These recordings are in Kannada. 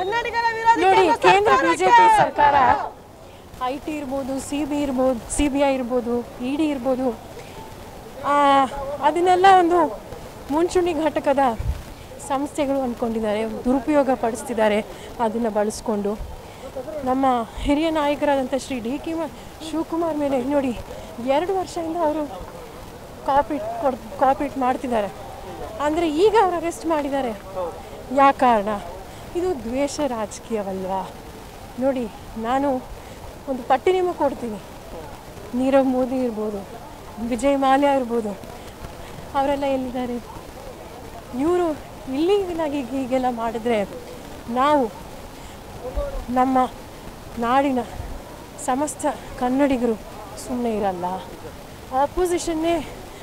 ಕನ್ನಡಿಗರ ವಿರೋಧಿ ನೋಡಿ ಕೇಂದ್ರ ಕೇಂದ್ರ ಸರ್ಕಾರಕ್ಕೆ. ಬಿಜೆಪಿ ಸರ್ಕಾರ ಐ ಟಿ ಇರ್ಬೋದು ಸಿ ಬಿ ಇರ್ಬೋದು ಸಿ ಬಿ ಐ ಇರ್ಬೋದು ಇ ಡಿ ಇರ್ಬೋದು ಆ, ಅದನ್ನೆಲ್ಲ ಒಂದು ಮುಂಚೂಣಿ ಘಟಕದ ಸಂಸ್ಥೆಗಳು ಅಂದ್ಕೊಂಡಿದ್ದಾರೆ ದುರುಪಯೋಗ ಪಡಿಸ್ತಿದ್ದಾರೆ ಅದನ್ನು ಬಳಸ್ಕೊಂಡು ನಮ್ಮ ಹಿರಿಯ ನಾಯಕರಾದಂಥ ಶ್ರೀ ಡಿ ಕೆ ಶಿವಕುಮಾರ್ ಮೇಲೆ ನೋಡಿ ಎರಡು ವರ್ಷದಿಂದ ಅವರು ಕಾಪಿಟ್ ಕೊಡ್ ಕಾಪಿಟ್ ಮಾಡ್ತಿದ್ದಾರೆ ಅಂದರೆ ಈಗ ಅವ್ರು ಅರೆಸ್ಟ್ ಮಾಡಿದ್ದಾರೆ ಯಾ ಕಾರಣ ಇದು ದ್ವೇಷ ರಾಜಕೀಯವಲ್ವಾ ನೋಡಿ ನಾನು ಒಂದು ಪಟ್ಟಿ ನಿಮಗೆ ಕೊಡ್ತೀನಿ ನೀರವ್ ಮೋದಿ ಇರ್ಬೋದು ವಿಜಯ್ ಮಾಲ್ಯ ಇರ್ಬೋದು ಅವರೆಲ್ಲ ಎಲ್ಲಿದ್ದಾರೆ ಇವರು ಇಲ್ಲಿಗಲಾಗಿ ಹೀಗೆಲ್ಲ ಮಾಡಿದ್ರೆ ನಾವು ನಮ್ಮ ನಾಡಿನ ಸಮಸ್ತ ಕನ್ನಡಿಗರು ಸುಮ್ಮನೆ ಇರಲ್ಲ ಆಪೋಸಿಷನ್ನೇ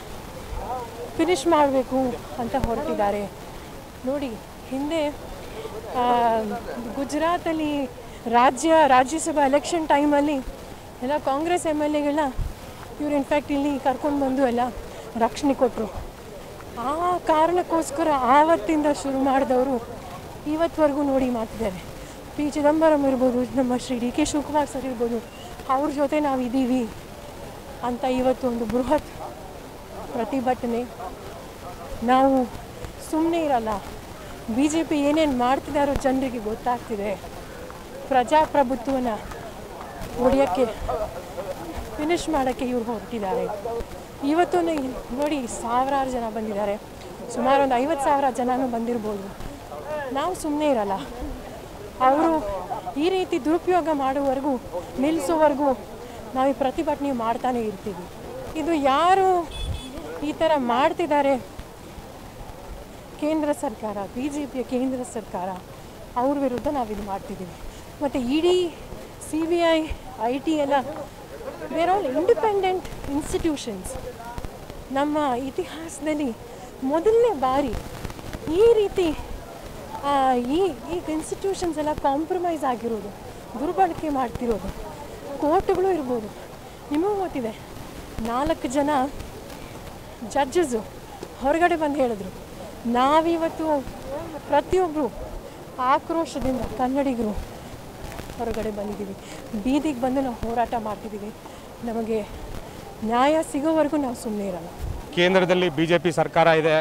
ಫಿನಿಷ್ ಮಾಡಬೇಕು ಅಂತ ಹೊರಟಿದ್ದಾರೆ ನೋಡಿ ಹಿಂದೆ ಆ, ಗುಜರಾತಲ್ಲಿ ರಾಜ್ಯ ರಾಜ್ಯಸಭಾ ಎಲೆಕ್ಷನ್ ಟೈಮಲ್ಲಿ ಎಲ್ಲ ಕಾಂಗ್ರೆಸ್ ಎಮ್ ಎಲ್ ಎಗಳನ್ನ ಇವ್ರು ಇನ್ಫ್ಯಾಕ್ಟ್ ಇಲ್ಲಿ ಕರ್ಕೊಂಡು ಬಂದು ಎಲ್ಲ ರಕ್ಷಣೆ ಕೊಟ್ಟರು ಆ ಕಾರಣಕ್ಕೋಸ್ಕರ ಆವತ್ತಿಂದ ಶುರು ಮಾಡಿದವರು ಇವತ್ತವರೆಗೂ ನೋಡಿ ಮಾಡ್ತಿದ್ದಾರೆ ಪಿ ಚಿದಂಬರಂ ಇರ್ಬೋದು ನಮ್ಮ Shri D K Shivakumar sir ಇರ್ಬೋದು ಅವ್ರ ಜೊತೆ ನಾವು ಇದ್ದೀವಿ ಅಂತ ಇವತ್ತು ಒಂದು ಬೃಹತ್ ಪ್ರತಿಭಟನೆ ನಾವು ಸುಮ್ಮನೆ ಇರಲ್ಲ ಬಿ ಜೆ ಪಿ ಏನೇನು ಮಾಡ್ತಿದ್ದಾರೋ ಜನರಿಗೆ ಗೊತ್ತಾಗ್ತಿದೆ ಪ್ರಜಾಪ್ರಭುತ್ವನ ಹೊಡೆಯೋಕ್ಕೆ ಫಿನಿಷ್ ಮಾಡೋಕ್ಕೆ ಇವ್ರು ಹೊರಟಿದ್ದಾರೆ ಇವತ್ತು ನೋಡಿ ಸಾವಿರಾರು ಜನ ಬಂದಿದ್ದಾರೆ ಸುಮಾರು ಒಂದು ಐವತ್ತು ಸಾವಿರ ಜನನೂ ಬಂದಿರ್ಬೋದು ನಾವು ಸುಮ್ಮನೆ ಇರಲ್ಲ ಅವರು ಈ ರೀತಿ ದುರುಪಯೋಗ ಮಾಡುವವರೆಗೂ ನಿಲ್ಲಿಸೋವರೆಗೂ ನಾವು ಈ ಪ್ರತಿಭಟನೆ ಮಾಡ್ತಾನೆ ಇರ್ತೀವಿ ಇದು ಯಾರು ಈ ಥರ ಮಾಡ್ತಿದ್ದಾರೆ ಕೇಂದ್ರ ಸರ್ಕಾರ ಬಿ ಜೆ ಪಿಯ ಕೇಂದ್ರ ಸರ್ಕಾರ ಅವ್ರ ವಿರುದ್ಧ ನಾವು ಇದು ಮಾಡ್ತಿದ್ದೀವಿ ಮತ್ತು ಇಡೀ C B I I T ಎಲ್ಲ ದೇರ್ ಆಲ್ ಇಂಡಿಪೆಂಡೆಂಟ್ ಇನ್ಸ್ಟಿಟ್ಯೂಷನ್ಸ್ ನಮ್ಮ ಇತಿಹಾಸದಲ್ಲಿ ಮೊದಲನೇ ಬಾರಿ ಈ ರೀತಿ ಆ, ಈ ಈ ಇನ್ಸ್ಟಿಟ್ಯೂಷನ್ಸ್ ಎಲ್ಲ ಕಾಂಪ್ರಮೈಸ್ ಆಗಿರೋದು ದುರ್ಬಳಕೆ ಮಾಡ್ತಿರೋದು ಕೋರ್ಟ್ಗಳು ಇರ್ಬೋದು ನಿಮಗೂ ಗೊತ್ತಿದೆ ನಾಲ್ಕು ಜನ ಜಡ್ಜಸ್ಸು ಹೊರಗಡೆ ಬಂದು ಹೇಳಿದ್ರು ನಾವಿವತ್ತು ಪ್ರತಿಯೊಬ್ಬರು ಆಕ್ರೋಶದಿಂದ ಕನ್ನಡಿಗರು ಹೊರಗಡೆ ಬಂದಿದ್ದೀವಿ ಬೀದಿಗೆ ಬಂದು ನಾವು ಹೋರಾಟ ಮಾಡ್ತಿದ್ದೀವಿ ನಮಗೆ ನ್ಯಾಯ ಸಿಗೋವರೆಗೂ ನಾವು ಸುಮ್ಮನೆ ಇರಲ್ಲ ಕೇಂದ್ರದಲ್ಲಿ ಬಿ ಜೆ ಪಿ ಸರ್ಕಾರ ಇದೆ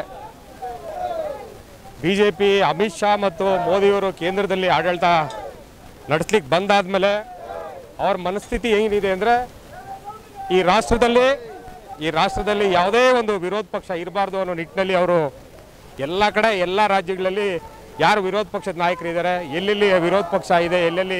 B J P Amit Shah ಮತ್ತು ಮೋದಿಯವರು ಕೇಂದ್ರದಲ್ಲಿ ಆಡಳಿತ ನಡೆಸ್ಲಿಕ್ಕೆ ಬಂದಾದಮೇಲೆ ಅವ್ರ ಮನಸ್ಥಿತಿ ಏನಿದೆ ಅಂದರೆ ಈ ರಾಷ್ಟ್ರದಲ್ಲಿ ಈ ರಾಷ್ಟ್ರದಲ್ಲಿ ಯಾವುದೇ ಒಂದು ವಿರೋಧ ಪಕ್ಷ ಇರಬಾರ್ದು ಅನ್ನೋ ನಿಟ್ಟಿನಲ್ಲಿ ಅವರು ಎಲ್ಲ ಕಡೆ ಎಲ್ಲ ರಾಜ್ಯಗಳಲ್ಲಿ ಯಾರು ವಿರೋಧ ಪಕ್ಷದ ನಾಯಕರಿದ್ದಾರೆ ಎಲ್ಲೆಲ್ಲಿ ವಿರೋಧ ಪಕ್ಷ ಇದೆ ಎಲ್ಲೆಲ್ಲಿ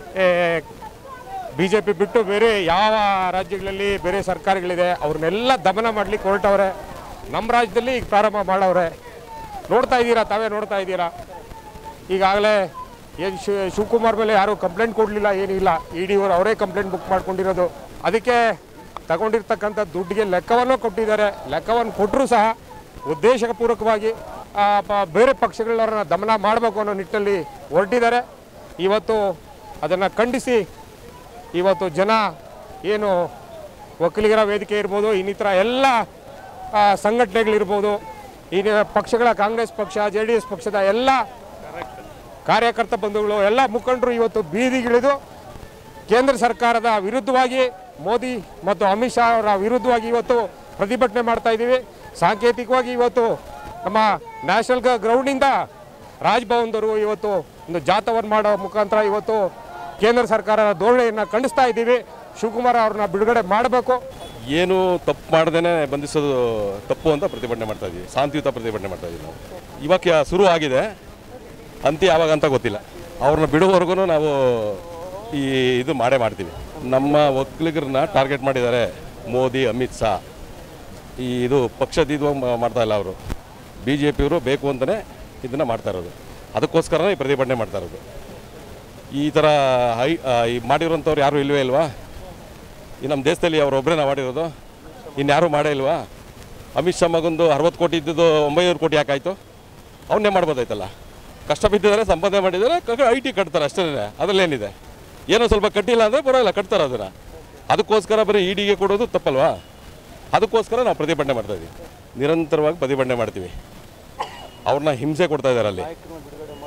ಬಿ ಜೆ ಪಿ ಬಿಟ್ಟು ಬೇರೆ ಯಾವ ರಾಜ್ಯಗಳಲ್ಲಿ ಬೇರೆ ಸರ್ಕಾರಗಳಿದೆ ಅವ್ರನ್ನೆಲ್ಲ ದಮನ ಮಾಡ್ಲಿಕ್ಕೆ ಹೊರಟವ್ರೆ ನಮ್ಮ ರಾಜ್ಯದಲ್ಲಿ ಈಗ ಪ್ರಾರಂಭ ಮಾಡವ್ರೆ ನೋಡ್ತಾ ಇದ್ದೀರಾ ತಾವೇ ನೋಡ್ತಾ ಇದ್ದೀರಾ ಈಗಾಗಲೇ ಏನು ಶಿವ ಶಿವಕುಮಾರ್ ಮೇಲೆ ಯಾರೂ ಕಂಪ್ಲೇಂಟ್ ಕೊಡಲಿಲ್ಲ ಏನಿಲ್ಲ ಇ ಡಿ ಅವರು ಅವರೇ ಕಂಪ್ಲೇಂಟ್ ಬುಕ್ ಮಾಡ್ಕೊಂಡಿರೋದು ಅದಕ್ಕೆ ತಗೊಂಡಿರ್ತಕ್ಕಂಥ ದುಡ್ಡಿಗೆ ಲೆಕ್ಕವನ್ನು ಕೊಟ್ಟಿದ್ದಾರೆ ಲೆಕ್ಕವನ್ನು ಕೊಟ್ಟರೂ ಸಹ ಉದ್ದೇಶಪೂರ್ವಕವಾಗಿ ಆ, ಪ- ಬೇರೆ ಪಕ್ಷಗಳನ್ನ ದಮನ ಮಾಡಬೇಕು ಅನ್ನೋ ನಿಟ್ಟಿನಲ್ಲಿ ಹೊರಟಿದ್ದಾರೆ ಇವತ್ತು ಅದನ್ನು ಖಂಡಿಸಿ ಇವತ್ತು ಜನ ಏನು ಒಕ್ಕಲಿಗರ ವೇದಿಕೆ ಇರ್ಬೋದು ಇನ್ನಿತರ ಎಲ್ಲ ಆ, ಸಂಘಟನೆಗಳಿರ್ಬೋದು ಈ ಪಕ್ಷಗಳ ಕಾಂಗ್ರೆಸ್ ಪಕ್ಷ ಜೆ ಡಿ ಎಸ್ ಪಕ್ಷದ ಎಲ್ಲ ಕಾರ್ಯಕರ್ತ ಬಂಧುಗಳು ಎಲ್ಲ ಮುಖಂಡರು ಇವತ್ತು ಬೀದಿಗಿಳಿದು ಕೇಂದ್ರ ಸರ್ಕಾರದ ವಿರುದ್ಧವಾಗಿ ಮೋದಿ ಮತ್ತು ಅಮಿತ್ ಶಾ ಅವರ ವಿರುದ್ಧವಾಗಿ ಇವತ್ತು ಪ್ರತಿಭಟನೆ ಮಾಡ್ತಾ ಇದ್ದೀವಿ ಸಾಂಕೇತಿಕವಾಗಿ ಇವತ್ತು ನಮ್ಮ ನ್ಯಾಷನಲ್ ಗ್ರೌಂಡಿಂದ ರಾಜ್ಭವನ್ದವರು ಇವತ್ತು ಒಂದು ಜಾಥವನ್ನು ಮಾಡೋ ಮುಖಾಂತರ ಇವತ್ತು ಕೇಂದ್ರ ಸರ್ಕಾರದ ಧೋರಣೆಯನ್ನು ಖಂಡಿಸ್ತಾ ಇದ್ದೀವಿ ಶಿವಕುಮಾರ್ ಅವ್ರನ್ನ ಬಿಡುಗಡೆ ಮಾಡಬೇಕು ಏನು ತಪ್ಪು ಮಾಡ್ದೇನೆ ಬಂಧಿಸೋದು ತಪ್ಪು ಅಂತ ಪ್ರತಿಭಟನೆ ಮಾಡ್ತಾ ಇದ್ದೀವಿ ಶಾಂತಿಯುತ ಪ್ರತಿಭಟನೆ ಮಾಡ್ತಾ ಇದ್ದೀವಿ ನಾವು ಇವಾಗ ಶುರು ಆಗಿದೆ ಅಂತ್ಯ ಯಾವಾಗ ಅಂತ ಗೊತ್ತಿಲ್ಲ ಅವ್ರನ್ನ ಬಿಡುವವರೆಗೂ ನಾವು ಈ ಇದು ಮಾಡೇ ಮಾಡ್ತೀವಿ ನಮ್ಮ ಒಕ್ಕಲಿಗರನ್ನ ಟಾರ್ಗೆಟ್ ಮಾಡಿದ್ದಾರೆ ಮೋದಿ ಅಮಿತ್ ಶಾ ಈ ಇದು ಪಕ್ಷದ ಇದು ಮಾ- ಮಾಡ್ತಾ ಇಲ್ಲ ಅವರು ಬಿ ಜೆ ಪಿಯವರು ಬೇಕು ಅಂತಲೇ ಇದನ್ನು ಮಾಡ್ತಾ ಇರೋದು ಅದಕ್ಕೋಸ್ಕರನೇ ಈ ಪ್ರತಿಭಟನೆ ಮಾಡ್ತಾ ಇರೋದು ಈ ಥರ ಹೈ ಆ, ಈ ಮಾಡಿರೋಂಥವ್ರು ಯಾರೂ ಇಲ್ವೇ ಇಲ್ವಾ ಈ ನಮ್ಮ ದೇಶದಲ್ಲಿ ಅವರೊಬ್ಬರೇ ನಾವು ಮಾಡಿರೋದು ಇನ್ಯಾರೂ ಮಾಡೇ ಇಲ್ವಾ ಅಮಿತ್ ಶಾ ಮಗಂದು ಅರವತ್ತು ಕೋಟಿ ಇದ್ದಿದ್ದು ಒಂಬೈನೂರು ಕೋಟಿ ಯಾಕಾಯಿತು ಅವನ್ನೇ ಮಾಡ್ಬೋದಾಯ್ತಲ್ಲ ಕಷ್ಟ ಬಿದ್ದಿದ್ದಾರೆ ಸಂಪಾದನೆ ಮಾಡಿದ್ದಾರೆ ಐ ಟಿ ಕಟ್ತಾರೆ ಅಷ್ಟೇ ಅದರಲ್ಲೇನಿದೆ ಏನೋ ಸ್ವಲ್ಪ ಕಟ್ಟಿಲ್ಲ ಅಂದರೆ ಪರವಾಗಿಲ್ಲ ಕಟ್ತಾರೆ ಅದನ್ನು ಅದಕ್ಕೋಸ್ಕರ ಬರೀ ಇಡಿಗೆ ಕೊಡೋದು ತಪ್ಪಲ್ವಾ ಅದಕ್ಕೋಸ್ಕರ ನಾವು ಪ್ರತಿಭಟನೆ ಮಾಡ್ತಾ ಇದ್ದೀವಿ ನಿರಂತರವಾಗಿ ಪ್ರತಿಭಟನೆ ಮಾಡ್ತೀವಿ ಅವ್ರನ್ನ ಹಿಂಸೆ ಕೊಡ್ತಾ ಇದ್ದಾರೆ ಅಲ್ಲಿ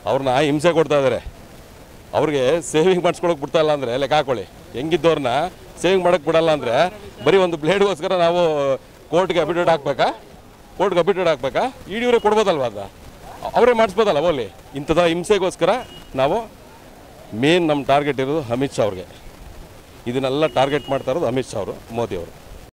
ಅವ್ರನ್ನ ಹಿಂಸೆ ಕೊಡ್ತಾ ಇದ್ದಾರೆ ಅವ್ರಿಗೆ ಸೇವಿಂಗ್ ಮಾಡಿಸ್ಕೊಳಕ್ಕೆ ಬಿಡ್ತಾ ಇಲ್ಲ ಅಂದರೆ ಲೆಕ್ಕ ಹಾಕೊಳ್ಳಿ ಹೆಂಗಿದ್ದವ್ರನ್ನ ಸೇವಿಂಗ್ ಮಾಡೋಕ್ಕೆ ಬಿಡಲ್ಲ ಅಂದರೆ ಬರೀ ಒಂದು ಬ್ಲೇಡ್ಗೋಸ್ಕರ ನಾವು ಕೋರ್ಟ್ಗೆ ಅಫಿಡೇಟ್ ಹಾಕ್ಬೇಕಾ ಕೋರ್ಟ್ಗೆ ಅಫಿಡೇಟ್ ಹಾಕ್ಬೇಕಾ ಇಡಿಯವರೇ ಕೊಡ್ಬೋದಲ್ವ ಅದು ಅವರೇ ಮಾಡಿಸ್ಬೋದಲ್ಲ ಓಲಿ ಇಂಥದ ಹಿಂಸೆಗೋಸ್ಕರ ನಾವು ಮೇನ್ ನಮ್ಮ ಟಾರ್ಗೆಟ್ ಇರೋದು ಅಮಿತ್ ಶಾ ಅವ್ರಿಗೆ ಇದನ್ನೆಲ್ಲ ಟಾರ್ಗೆಟ್ ಮಾಡ್ತಾ ಇರೋದು ಅಮಿತ್ ಶಾ ಅವರು ಮೋದಿ ಅವರು